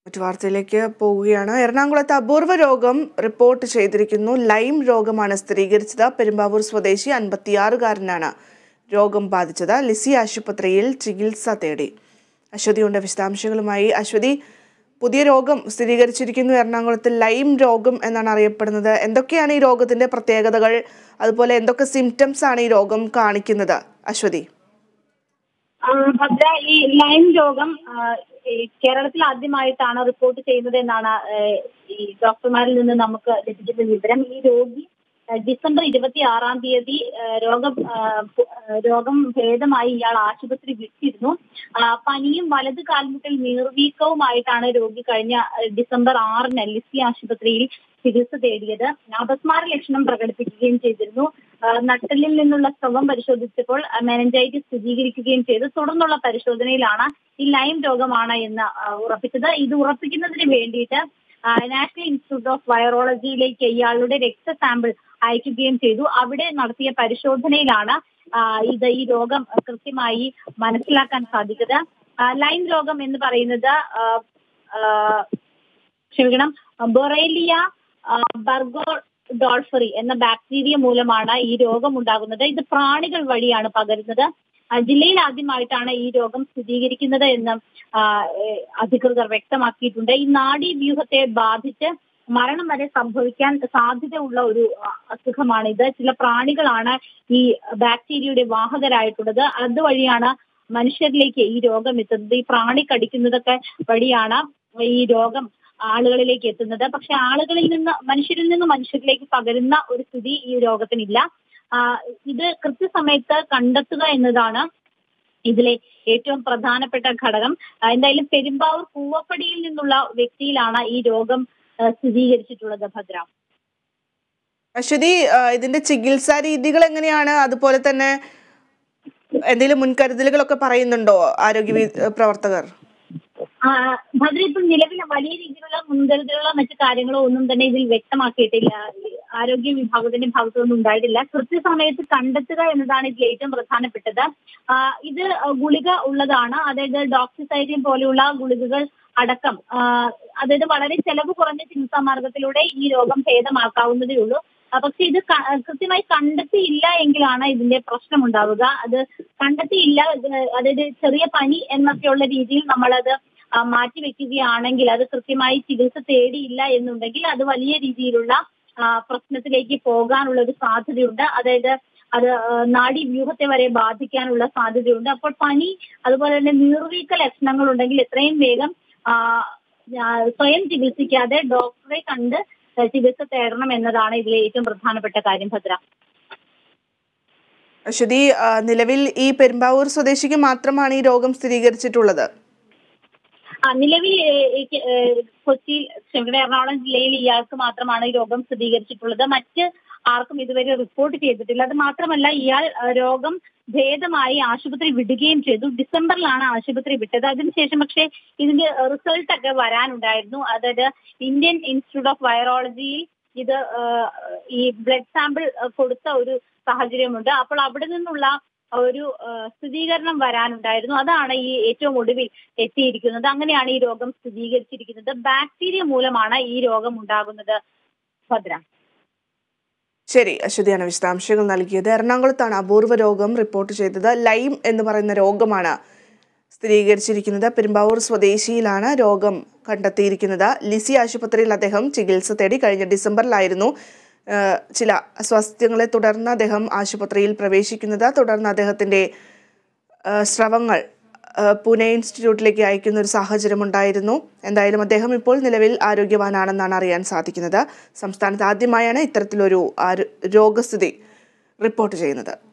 മറ്റു വാർത്തയിലേക്ക് പോവുകയാണ് എറണാകുളത്ത് അപൂർവ രോഗം റിപ്പോർട്ട് ചെയ്തിരിക്കുന്നു ലൈം രോഗമാണ് സ്ഥിരീകരിച്ചത് പെരുമ്പാവൂർ സ്വദേശി അൻപത്തിയാറുകാരനാണ് രോഗം ബാധിച്ചത് ലിസി ആശുപത്രിയിൽ ചികിത്സ തേടി അശ്വതിയുണ്ട് വിശദാംശങ്ങളുമായി അശ്വതി പുതിയ രോഗം സ്ഥിരീകരിച്ചിരിക്കുന്നു എറണാകുളത്ത് ലൈം രോഗം എന്നാണ് അറിയപ്പെടുന്നത് എന്തൊക്കെയാണ് ഈ രോഗത്തിന്റെ പ്രത്യേകതകൾ അതുപോലെ എന്തൊക്കെ സിംറ്റംസ് ആണ് ഈ രോഗം കാണിക്കുന്നത് അശ്വതി ആ, ഭദ്ര ഈ ലൈം രോഗം ആ, ഈ കേരളത്തിൽ ആദ്യമായിട്ടാണ് റിപ്പോർട്ട് ചെയ്യുന്നത് എന്നാണ് ആ, ഈ ഡോക്ടർമാരിൽ നിന്ന് നമുക്ക് ലഭിക്കുന്ന വിവരം ഈ രോഗി ആ, ഡിസംബർ ഇരുപത്തി ആറാം തീയതി ആ, രോഗം ആ, പു- ആ, രോഗം ഭേദമായി ഇയാൾ ആശുപത്രി വിട്ടിരുന്നു ആ, പനിയും വലത് കാൽമുട്ടിൽ നീർവീക്കവുമായിട്ടാണ് രോഗി കഴിഞ്ഞ ആ, ഡിസംബർ ആറിന് ലിസി ആശുപത്രിയിൽ ചികിത്സ തേടിയത് അപസ്മാര ലക്ഷണം പ്രകടിപ്പിക്കുകയും ചെയ്തിരുന്നു ആ, നട്ടലിൽ നിന്നുള്ള സ്രവം പരിശോധിച്ചപ്പോൾ മെനഞ്ചൈറ്റിസ് സ്ഥിരീകരിക്കുകയും ചെയ്തു തുടർന്നുള്ള പരിശോധനയിലാണ് ഈ ലൈം രോഗമാണ് എന്ന് ആ, ഉറപ്പിച്ചത് ഇത് ഉറപ്പിക്കുന്നതിന് വേണ്ടിയിട്ട് ആ, നാഷണൽ ഇൻസ്റ്റിറ്റ്യൂട്ട് ഓഫ് വൈറോളജിയിലേക്ക് ഇയാളുടെ രക്തസാമ്പിൾ അയക്കുകയും ചെയ്തു അവിടെ നടത്തിയ പരിശോധനയിലാണ് ആ, ഇത് ഈ രോഗം കൃത്യമായി മനസ്സിലാക്കാൻ സാധിച്ചത് ആ, ലൈം രോഗം എന്ന് പറയുന്നത് ആ, ആ, ക്ഷമിക്കണം ബൊറേലിയ ബർഗോ ഡോൾഫറി എന്ന ബാക്ടീരിയ മൂലമാണ് ഈ രോഗം ഉണ്ടാകുന്നത് ഇത് പ്രാണികൾ വഴിയാണ് പകരുന്നത് ആ, ജില്ലയിൽ ആദ്യമായിട്ടാണ് ഈ രോഗം സ്ഥിരീകരിക്കുന്നത് എന്ന് ആ, ഏഹ്, അധികൃതർ വ്യക്തമാക്കിയിട്ടുണ്ട് ഈ നാഡീവ്യൂഹത്തെ ബാധിച്ച് മരണം വരെ സംഭവിക്കാൻ സാധ്യതയുള്ള ഒരു ആ, അസുഖമാണിത് ചില പ്രാണികളാണ് ഈ ബാക്ടീരിയയുടെ വാഹകരായിട്ടുള്ളത് അതുവഴിയാണ് മനുഷ്യരിലേക്ക് ഈ രോഗം എത്തുന്നത് ഈ പ്രാണി കടിക്കുന്നതൊക്കെ വഴിയാണ് ഈ രോഗം ആളുകളിലേക്ക് എത്തുന്നത് പക്ഷെ ആളുകളിൽ നിന്ന് മനുഷ്യരിൽ നിന്ന് മനുഷ്യരിലേക്ക് പകരുന്ന ഒരു സ്ഥിതി ഈ രോഗത്തിനില്ല ആ, ഇത് കൃത്യസമയത്ത് കണ്ടെത്തുക എന്നതാണ് ഇതിലെ ഏറ്റവും പ്രധാനപ്പെട്ട ഘടകം ആ, എന്തായാലും പെരുമ്പാവൂർ പൂവപ്പടിയിൽ നിന്നുള്ള വ്യക്തിയിലാണ് ഈ രോഗം ആ, സ്ഥിരീകരിച്ചിട്ടുള്ളത് ഭദ്ര അശ്വതി ആ, ഇതിന്റെ ചികിത്സാ രീതികൾ എങ്ങനെയാണ് അതുപോലെ തന്നെ എന്തെങ്കിലും മുൻകരുതലുകളൊക്കെ പറയുന്നുണ്ടോ ആരോഗ്യ വി- പ്രവർത്തകർ ആ, ഭദ്ര ഇപ്പം നിലവിൽ വലിയ രീതിയിലുള്ള മുൻകരുതലുകളോ മറ്റു കാര്യങ്ങളോ ഒന്നും തന്നെ ഇതിൽ വ്യക്തമാക്കിയിട്ടില്ല ആരോഗ്യ വിഭാഗത്തിന്റെ ഭാഗത്തുനിന്നും ഉണ്ടായിട്ടില്ല കൃത്യസമയത്ത് കണ്ടെത്തുക എന്നതാണ് ഇതിൽ ഏറ്റവും പ്രധാനപ്പെട്ടത് ആ, ഇത് ഗുളിക ഉള്ളതാണ് അതായത് ഡോക്സിസൈഡിയം പോലെയുള്ള ഗുളികകൾ അടക്കം ആ, അതായത് വളരെ ചെലവ് കുറഞ്ഞ ചികിത്സാ മാർഗത്തിലൂടെ ഈ രോഗം ഭേദമാക്കാവുന്നതേ ഉള്ളൂ ആ, പക്ഷെ ഇത് ക- കൃത്യമായി കണ്ടെത്തിയില്ല എങ്കിലാണ് ഇതിന്റെ പ്രശ്നം ഉണ്ടാവുക അത് കണ്ടെത്തിയില്ല ഇത് അതായത് ചെറിയ പനി എന്നൊക്കെയുള്ള രീതിയിൽ നമ്മളത് ആ, മാറ്റിവെക്കുകയാണെങ്കിൽ അത് കൃത്യമായി ചികിത്സ തേടിയില്ല എന്നുണ്ടെങ്കിൽ അത് വലിയ രീതിയിലുള്ള ആ, പ്രശ്നത്തിലേക്ക് പോകാനുള്ള ഒരു സാധ്യതയുണ്ട് അതായത് അത് ആ, നാഡീവ്യൂഹത്തെ വരെ ബാധിക്കാനുള്ള സാധ്യതയുണ്ട് അപ്പോൾ പനി അതുപോലെ തന്നെ നീർവീക്ക ലക്ഷണങ്ങൾ ഉണ്ടെങ്കിൽ എത്രയും വേഗം ആ, ആ, സ്വയം ചികിത്സിക്കാതെ ഡോക്ടറെ കണ്ട് ചികിത്സ തേടണം എന്നതാണ് ഇതിലെ ഏറ്റവും പ്രധാനപ്പെട്ട കാര്യം ഭദ്ര അശ്വതി ആ, നിലവിൽ ഈ പെരുമ്പാവൂർ സ്വദേശിക്ക് മാത്രമാണ് ഈ രോഗം സ്ഥിരീകരിച്ചിട്ടുള്ളത് ആ, നിലവിൽ ഏഹ്, ഏഹ്, ഏഹ്, കൊച്ചി ക്ഷമിക്കണം എറണാകുളം ജില്ലയിൽ ഇയാൾക്ക് മാത്രമാണ് ഈ രോഗം സ്ഥിരീകരിച്ചിട്ടുള്ളത് മറ്റ് ആർക്കും ഇതുവരെ റിപ്പോർട്ട് ചെയ്തിട്ടില്ല അത് മാത്രമല്ല ഇയാൾ ആ, രോഗം ഭേദമായി ആശുപത്രി വിടുകയും ചെയ്തു ഡിസംബറിലാണ് ആശുപത്രി വിട്ടത് അതിനുശേഷം പക്ഷേ ഇതിന്റെ റിസൾട്ട് ഒക്കെ വരാനുണ്ടായിരുന്നു അതായത് ഇന്ത്യൻ ഇൻസ്റ്റിറ്റ്യൂട്ട് ഓഫ് വൈറോളജിയിൽ ഇത് ആ, ഈ ബ്ലഡ് സാമ്പിൾ കൊടുത്ത ഒരു സാഹചര്യമുണ്ട് അപ്പോൾ അവിടെ നിന്നുള്ള ഒരു ആ, സ്ഥിരീകരണം വരാനുണ്ടായിരുന്നു അതാണ് ഈ ഏറ്റവും ഒടുവിൽ എത്തിയിരിക്കുന്നത് അങ്ങനെയാണ് ഈ രോഗം സ്ഥിരീകരിച്ചിരിക്കുന്നത് ബാക്ടീരിയ മൂലമാണ് ഈ രോഗം ഉണ്ടാകുന്നത് ഭദ്ര ശരി അശ്വതിയാണ് വിശദാംശങ്ങൾ നൽകിയത് എറണാകുളത്താണ് അപൂർവ രോഗം റിപ്പോർട്ട് ചെയ്തത് ലൈം എന്ന് പറയുന്ന രോഗമാണ് സ്ഥിരീകരിച്ചിരിക്കുന്നത് പെരുമ്പാവൂർ സ്വദേശിയിലാണ് രോഗം കണ്ടെത്തിയിരിക്കുന്നത് ലിസി ആശുപത്രിയിൽ അദ്ദേഹം ചികിത്സ തേടി കഴിഞ്ഞ ഡിസംബറിലായിരുന്നു ആ, ചില അസ്വാസ്ഥ്യങ്ങളെ തുടർന്ന് അദ്ദേഹം ആശുപത്രിയിൽ പ്രവേശിക്കുന്നത് തുടർന്ന് അദ്ദേഹത്തിൻ്റെ ആ, സ്രവങ്ങൾ ആ, പൂനെ ഇൻസ്റ്റിറ്റ്യൂട്ടിലേക്ക് അയക്കുന്ന ഒരു സാഹചര്യമുണ്ടായിരുന്നു എന്തായാലും അദ്ദേഹം ഇപ്പോൾ നിലവിൽ ആരോഗ്യവാനാണെന്നാണ് അറിയാൻ സാധിക്കുന്നത് സംസ്ഥാനത്ത് ആദ്യമായാണ് ഇത്തരത്തിലൊരു ആരോ- രോഗസ്ഥിതി റിപ്പോർട്ട് ചെയ്യുന്നത്